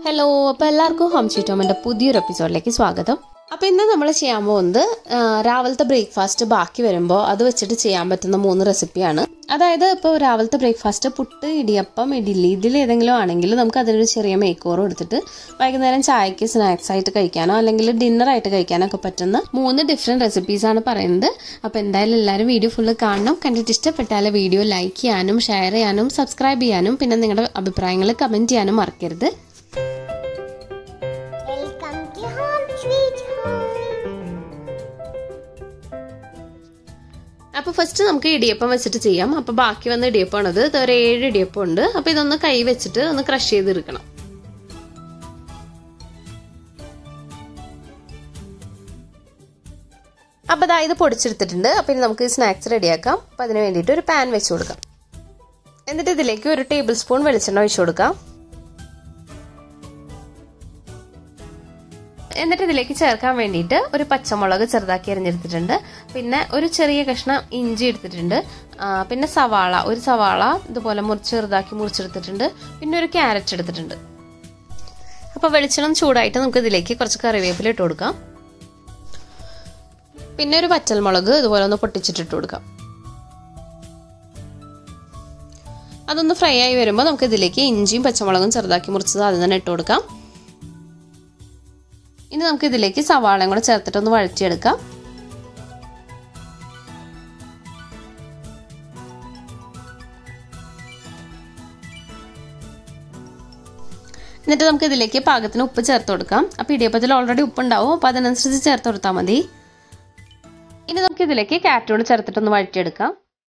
Hello അപ്പോൾ എല്ലാവർക്കും home ചീറ്റോമിൻ്റെ പുതിയൊരു എപ്പിസോഡിലേക്ക് സ്വാഗതം അപ്പോൾ ഇന്ന് നമ്മൾ ചെയ്യാൻ പോകുന്നത് ആ, രാവിലത്തെ ബ്രേക്ക്ഫാസ്റ്റ് ബാക്കി വരുമ്പോൾ അത് വെച്ചിട്ട് ചെയ്യാൻ പറ്റുന്ന മൂന്ന് റെസിപ്പിയാണ് അതായത് ഇപ്പോൾ രാവിലത്തെ ബ്രേക്ക്ഫാസ്റ്റ് പുട്ട് ഇടിയപ്പം ഇഡ്ഡലി ഇതിൽ ഏതെങ്കിലും ആണെങ്കിൽ നമുക്ക് അതിനൊരു ചെറിയ മേക്ക് ഓവർ എടുത്തിട്ട് വൈകുന്നേരം ചായക്ക് സ്നാക്സ് ആയിട്ട് കഴിക്കാനോ അല്ലെങ്കിൽ ഡിന്നർ ആയിട്ട് കഴിക്കാനോ ഒക്കെ പറ്റുന്ന മൂന്ന് ഡിഫറെൻറ്റ് റെസിപ്പീസാണ് പറയുന്നത് അപ്പോൾ എന്തായാലും എല്ലാവരും വീഡിയോ ഫുള്ള് കാണണം കണ്ടിട്ട് ഇഷ്ടപ്പെട്ടാൽ വീഡിയോ ലൈക്ക് ചെയ്യാനും ഷെയർ ചെയ്യാനും സബ്സ്ക്രൈബ് ചെയ്യാനും പിന്നെ നിങ്ങളുടെ അഭിപ്രായങ്ങൾ കമൻറ്റ് ചെയ്യാനും മറക്കരുത് Welcome to Home Sweet Home. അപ്പോൾ ഫസ്റ്റ് നമുക്ക് ഇടിയപ്പം വെച്ചിട്ട് ചെയ്യാം അപ്പോൾ ബാക്കി വന്ന ഇടിയപ്പമാണത് ഇത് ഒരു ഏഴ് ഇടിയപ്പം ഉണ്ട് അപ്പോൾ ഇതൊന്ന് കൈ വെച്ചിട്ട് ഒന്ന് ക്രഷ് ചെയ്തെടുക്കണം അപ്പോൾ ഇതാ ഇത് പൊടിച്ചെടുത്തിട്ടുണ്ട് അപ്പോൾ ഇനി നമുക്ക് സ്നാക്സ് റെഡിയാക്കാം അപ്പോൾ അതിന് വേണ്ടിയിട്ട് ഒരു പാൻ വെച്ച് കൊടുക്കാം എന്നിട്ട് ഇതിലേക്ക് ഒരു ടേബിൾ സ്പൂൺ വെളിച്ചെണ്ണ ഒഴിച്ചു കൊടുക്കാം എന്നിട്ട് ഇതിലേക്ക് ചേർക്കാൻ വേണ്ടിയിട്ട് ഒരു പച്ചമുളക് ചെറുതാക്കി അരിഞ്ഞെടുത്തിട്ടുണ്ട് പിന്നെ ഒരു ചെറിയ കഷ്ണം ഇഞ്ചി എടുത്തിട്ടുണ്ട് ആ, പിന്നെ സവാള ഒരു സവാള ഇതുപോലെ മുറിച്ച് ചെറുതാക്കി മുറിച്ചെടുത്തിട്ടുണ്ട് പിന്നെ ഒരു ക്യാരറ്റ് എടുത്തിട്ടുണ്ട് അപ്പോൾ വെളിച്ചെണ്ണം ചൂടായിട്ട് നമുക്ക് ഇതിലേക്ക് കുറച്ച് കറിവേപ്പില ഇട്ട് കൊടുക്കാം പിന്നെ ഒരു പച്ചൽമുളക് ഇതുപോലെ ഒന്ന് പൊട്ടിച്ചിട്ടിട്ട് കൊടുക്കാം അതൊന്ന് ഫ്രൈ ആയി വരുമ്പോൾ നമുക്ക് ഇതിലേക്ക് ഇഞ്ചിയും പച്ചമുളകും ചെറുതാക്കി മുറിച്ചത് ആദ്യം തന്നെ ഇട്ട് കൊടുക്കാം ഇനി നമുക്ക് ഇതിലേക്ക് സവാളയും കൂടെ ചേർത്തിട്ട് ഒന്ന് വഴറ്റിയെടുക്കാം എന്നിട്ട് നമുക്ക് ഇതിലേക്ക് പാകത്തിന് ഉപ്പ് ചേർത്ത് കൊടുക്കാം അപ്പോൾ ഇടിയപ്പത്തിൽ ഓൾറെഡി ഉപ്പ് ഉണ്ടാവും അപ്പോൾ അതിനനുസരിച്ച് ചേർത്ത് കൊടുത്താൽ മതി ഇനി നമുക്ക് ഇതിലേക്ക് കാറ്റോട് ചേർത്തിട്ടൊന്ന് വഴറ്റിയെടുക്കാം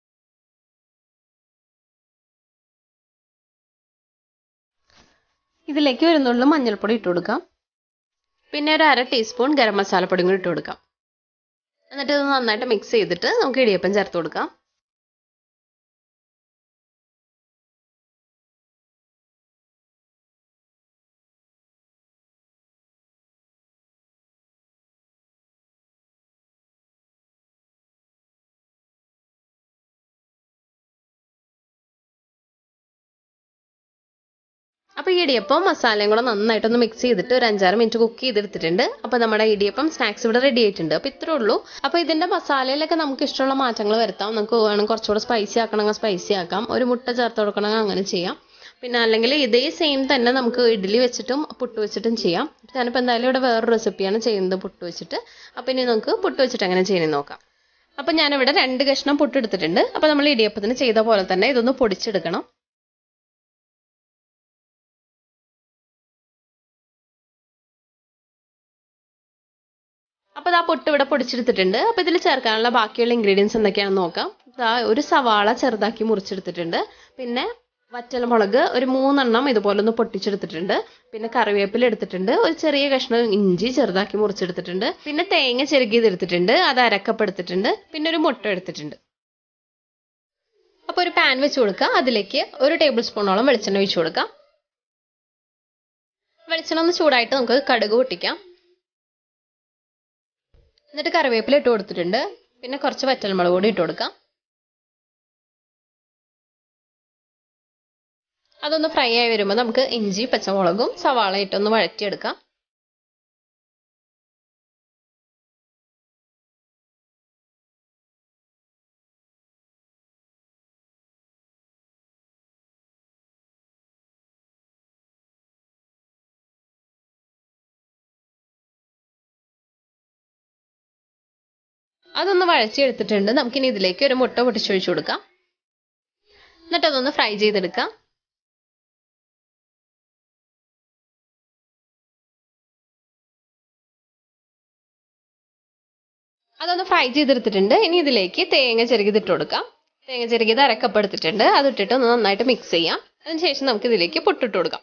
ഇതിലേക്ക് ഒരു നുള്ളു മഞ്ഞൾപ്പൊടി ഇട്ട് കൊടുക്കാം പിന്നെ ഒരു അര ടീസ്പൂൺ ഗരം മസാലപ്പൊടിയും കൂടി ഇട്ട് കൊടുക്കാം എന്നിട്ട് ഇത് നന്നായിട്ട് മിക്സ് ചെയ്തിട്ട് നമുക്ക് ഇടിയപ്പം ചേർത്ത് കൊടുക്കാം അപ്പോൾ ഈ ഇടിയപ്പം മസാലയും കൂടെ നന്നായിട്ടൊന്ന് മിക്സ് ചെയ്തിട്ട് ഒരു അഞ്ചാറ് മിനിറ്റ് കുക്ക് ചെയ്തെടുത്തിട്ടുണ്ട് അപ്പോൾ നമ്മുടെ ഇടിയപ്പം സ്നാക്സ് ഇവിടെ റെഡി ആയിട്ടുണ്ട് അപ്പോൾ ഇത്രേ ഉള്ളൂ അപ്പോൾ ഇതിൻ്റെ മസാലയിലൊക്കെ നമുക്ക് ഇഷ്ടമുള്ള മാറ്റങ്ങൾ വരുത്താം നമുക്ക് വേണം കുറച്ചുകൂടെ സ്പൈസി ആക്കണമെങ്കിൽ സ്പൈസി ആക്കാം ഒരു മുട്ട ചേർത്ത് കൊടുക്കണമെങ്കിൽ അങ്ങനെ ചെയ്യാം പിന്നെ അല്ലെങ്കിൽ ഇതേ സെയിം തന്നെ നമുക്ക് ഇഡ്ഡലി വെച്ചിട്ടും പുട്ട് വെച്ചിട്ടും ചെയ്യാം ഞാനിപ്പോൾ എന്തായാലും ഇവിടെ വേറൊരു റെസിപ്പിയാണ് ചെയ്യുന്നത് പുട്ട് വെച്ചിട്ട് അപ്പോൾ ഇനി നമുക്ക് പുട്ട് വെച്ചിട്ട് എങ്ങനെ ചെയ്യുന്നത് നോക്കാം അപ്പോൾ ഞാനിവിടെ രണ്ട് കഷ്ണം പുട്ട് എടുത്തിട്ടുണ്ട് അപ്പോൾ നമ്മൾ ഇടിയപ്പത്തിന് ചെയ്ത പോലെ തന്നെ ഇതൊന്ന് പൊടിച്ചെടുക്കണം അപ്പോൾ ഇതാ പൊട്ട് ഇവിടെ പൊടിച്ചെടുത്തിട്ടുണ്ട് അപ്പോൾ ഇതിൽ ചേർക്കാനുള്ള ബാക്കിയുള്ള ഇൻഗ്രീഡിയൻസ് എന്തൊക്കെയാണെന്ന് നോക്കാം ഇതാ ഒരു സവാള ചെറുതാക്കി മുറിച്ചെടുത്തിട്ടുണ്ട് പിന്നെ വറ്റൽമുളക് ഒരു മൂന്നെണ്ണം ഇതുപോലെ ഒന്ന് പൊട്ടിച്ചെടുത്തിട്ടുണ്ട് പിന്നെ കറിവേപ്പില എടുത്തിട്ടുണ്ട് ഒരു ചെറിയ കഷ്ണം ഇഞ്ചി ചെറുതാക്കി മുറിച്ചെടുത്തിട്ടുണ്ട് പിന്നെ തേങ്ങ ചെറുകിയത് എടുത്തിട്ടുണ്ട് അത് അരക്കപ്പ് എടുത്തിട്ടുണ്ട് പിന്നെ ഒരു മുട്ട എടുത്തിട്ടുണ്ട് അപ്പോൾ ഒരു പാൻ വെച്ച് കൊടുക്കുക അതിലേക്ക് ഒരു ടേബിൾ സ്പൂണോളം വെളിച്ചെണ്ണ ഒഴിച്ചു കൊടുക്കാം വെളിച്ചെണ്ണ ഒന്ന് ചൂടായിട്ട് നമുക്ക് കടുക് പൊട്ടിക്കാം എന്നിട്ട് കറിവേപ്പില ഇട്ട് കൊടുത്തിട്ടുണ്ട് പിന്നെ കുറച്ച് വറ്റൽമുളക് കൂടി ഇട്ട് കൊടുക്കാം അതൊന്ന് ഫ്രൈ ആയി വരുമ്പോൾ നമുക്ക് ഇഞ്ചി പച്ചമുളകും സവാള ഇട്ടൊന്ന് വഴറ്റിയെടുക്കാം അതൊന്ന് വഴച്ചെടുത്തിട്ടുണ്ട് നമുക്കിനി ഇതിലേക്ക് ഒരു മുട്ട പൊട്ടിച്ചൊഴിച്ചു കൊടുക്കാം എന്നിട്ട് അതൊന്ന് ഫ്രൈ ചെയ്തെടുക്കാം അതൊന്ന് ഫ്രൈ ചെയ്തെടുത്തിട്ടുണ്ട് ഇനി ഇതിലേക്ക് തേങ്ങ ചെറുകിതിട്ട് കൊടുക്കാം തേങ്ങ ചെറുകിയത് അരക്കപ്പ് എടുത്തിട്ടുണ്ട് അതിട്ടിട്ട് ഒന്ന് നന്നായിട്ട് മിക്സ് ചെയ്യാം അതിനുശേഷം നമുക്ക് ഇതിലേക്ക് പൊട്ടിട്ട് കൊടുക്കാം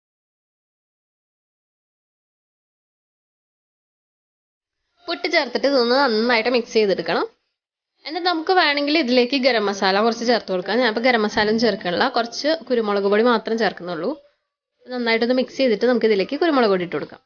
പുട്ട് ചേർത്തിട്ട് ഇതൊന്ന് നന്നായിട്ട് മിക്സ് ചെയ്തെടുക്കണം എന്നിട്ട് നമുക്ക് വേണമെങ്കിൽ ഇതിലേക്ക് ഗരം മസാല കുറച്ച് ചേർത്ത് കൊടുക്കാം ഞാനിപ്പോൾ ഗരം മസാല ഒന്നും ചേർക്കണില്ല കുറച്ച് കുരുമുളക് പൊടി മാത്രം ചേർക്കുന്നുള്ളൂ നന്നായിട്ടൊന്ന് മിക്സ് ചെയ്തിട്ട് നമുക്ക് ഇതിലേക്ക് കുരുമുളക് പൊടി ഇട്ട് കൊടുക്കാം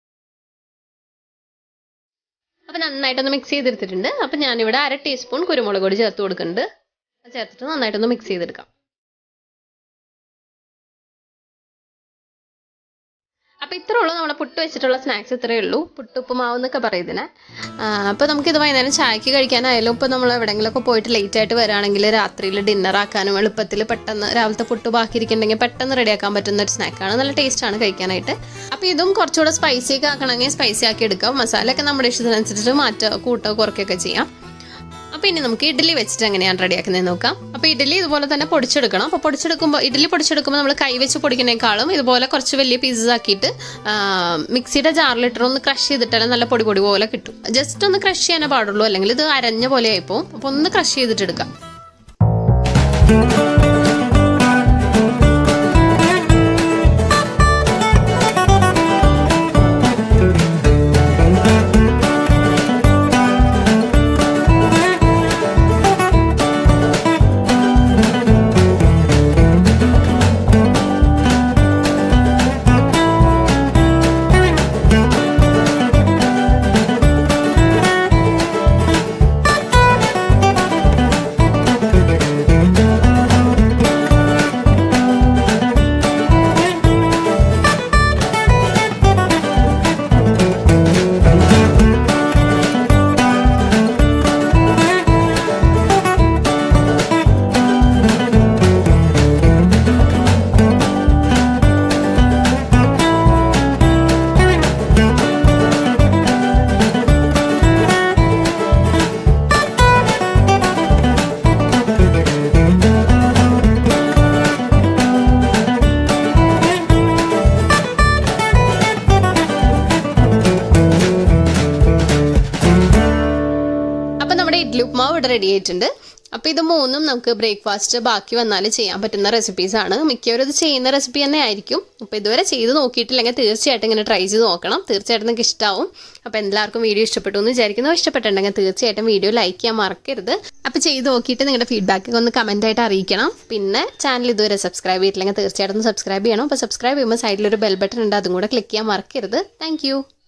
അപ്പോൾ നന്നായിട്ടൊന്ന് മിക്സ് ചെയ്തെടുത്തിട്ടുണ്ട് അപ്പോൾ ഞാനിവിടെ അര ടീസ്പൂൺ കുരുമുളക് പൊടി ചേർത്ത് കൊടുക്കുന്നുണ്ട് അത് ചേർത്തിട്ട് നന്നായിട്ടൊന്ന് മിക്സ് ചെയ്തെടുക്കാം അപ്പോൾ ഇത്രേ ഉള്ളൂ നമ്മുടെ പുട്ട് വെച്ചിട്ടുള്ള സ്നാക്സ് ഇത്രയേ ഉള്ളൂ പുട്ടുപ്പുമാവ് എന്നൊക്കെ പറയും ഇതിനെ അപ്പോൾ നമുക്കിത് വൈകുന്നേരം ചായക്ക് കഴിക്കാനായാലും ഇപ്പോൾ നമ്മൾ എവിടെയെങ്കിലുമൊക്കെ പോയിട്ട് ലേറ്റ് ആയിട്ട് വരാണെങ്കിൽ രാത്രിയിൽ ഡിന്നർ ആക്കാനും എളുപ്പത്തിൽ പെട്ടെന്ന് രാവിലത്തെ പുട്ട് ബാക്കിയിരിക്കുന്നുണ്ടെങ്കിൽ പെട്ടെന്ന് റെഡിയാക്കാൻ പറ്റുന്ന ഒരു സ്നാക്കാണ് നല്ല ടേസ്റ്റാണ് കഴിക്കാനായിട്ട് അപ്പോൾ ഇതും കുറച്ചുകൂടെ സ്പൈസി ഒക്കെ ആക്കണമെങ്കിൽ സ്പൈസി ആക്കി എടുക്കാം മസാലയൊക്കെ നമ്മുടെ ഇഷ്ടത്തിനനുസരിച്ച് മാറ്റ കൂട്ടോ കുറയ്ക്കുകയൊക്കെ ചെയ്യാം അപ്പോൾ ഇനി നമുക്ക് ഇഡ്ഡലി വെച്ചിട്ട് എങ്ങനെയാണ് റെഡിയാക്കുന്നത് നോക്കാം അപ്പോൾ ഇഡ്ഡലി ഇതുപോലെ തന്നെ പൊടിച്ചെടുക്കണം അപ്പോൾ പൊടിച്ചെടുക്കുമ്പോൾ ഇഡ്ഡലി പൊടിച്ചെടുക്കുമ്പോൾ നമ്മൾ കൈ വെച്ച് പൊടിക്കുന്നേക്കാളും ഇതുപോലെ കുറച്ച് വലിയ പീസസ് ആക്കിയിട്ട് ആ, മിക്സിയുടെ ജാറിലിട്ട് ഒന്ന് ക്രഷ് ചെയ്തിട്ടാലും നല്ല പൊടി പൊടി പോലെ കിട്ടും ജസ്റ്റ് ഒന്ന് ക്രഷ് ചെയ്യാനേ പാടുള്ളൂ അല്ലെങ്കിൽ ഇത് അരഞ്ഞ പോലെ ആയിപ്പോവും അപ്പോൾ ഒന്ന് ക്രഷ് ചെയ്തിട്ട് എടുക്കാം അപ്പം നമ്മുടെ ഇഡ്ഡലി ഉപ്മാവ് ഇവിടെ റെഡി ആയിട്ടുണ്ട് അപ്പോൾ ഇത് മൂന്നും നമുക്ക് ബ്രേക്ക്ഫാസ്റ്റ് ബാക്കി വന്നാൽ ചെയ്യാൻ പറ്റുന്ന റെസിപ്പീസ് ആണ് മിക്കവരും ഇത് ചെയ്യുന്ന റെസിപ്പി തന്നെ ആയിരിക്കും അപ്പോൾ ഇതുവരെ ചെയ്ത് നോക്കിയിട്ടില്ലെങ്കിൽ തീർച്ചയായിട്ടും ഇങ്ങനെ ട്രൈ ചെയ്ത് നോക്കണം തീർച്ചയായിട്ടും നിങ്ങൾക്ക് ഇഷ്ടമാവും അപ്പോൾ എല്ലാവർക്കും വീഡിയോ ഇഷ്ടപ്പെട്ടു എന്ന് വിചാരിക്കുന്നു ഇഷ്ടപ്പെട്ടിട്ടുണ്ടെങ്കിൽ തീർച്ചയായിട്ടും വീഡിയോ ലൈക്ക് ചെയ്യാൻ മറക്കരുത് അപ്പോൾ ചെയ്ത് നോക്കിയിട്ട് നിങ്ങളുടെ ഫീഡ്ബാക്ക് ഒന്ന് കമൻ്റ് ആയിട്ട് അറിയിക്കണം പിന്നെ ചാനൽ ഇതുവരെ സബ്സ്ക്രൈബ് ചെയ്തിട്ടില്ലെങ്കിൽ തീർച്ചയായിട്ടും സബ്സ്ക്രൈബ് ചെയ്യണം അപ്പോൾ സബ്സ്ക്രൈബ് ചെയ്യുമ്പോൾ സൈഡിലൊരു ബെൽ ബട്ടൺ ഉണ്ട് അതും കൂടെ ക്ലിക്ക് ചെയ്യാൻ മറക്കരുത് താങ്ക്